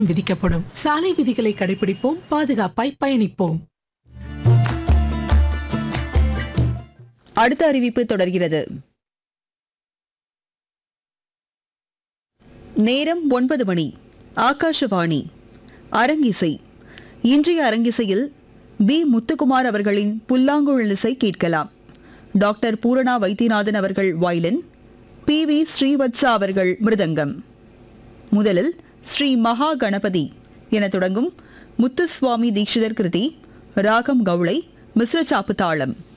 விதிக்கப்படும் சாலை விதிகளை கடைபிடிப்போம் பாதுகாப்பாய் பயணிப்போம் அடுத்த அறிவிப்பு தொடர்கிறது நேரம் ஒன்பது மணி ஆகாஷவாணி அரங்கிசை இன்றைய அரங்கிசையில் பி முத்துக்குமார் அவர்களின் புல்லாங்குழல் இசை கேட்கலாம் டாக்டர் பூரணா வைத்தியநாதன் அவர்கள் வயலின் பி வி ஸ்ரீவத்சா அவர்கள் மிருதங்கம் முதலில் ஸ்ரீ மகா கணபதி என தொடங்கும் முத்துசுவாமி தீட்சிதர் கிருதி ராகம் கவுளை மிஸ்ர சாப்பு தாளம்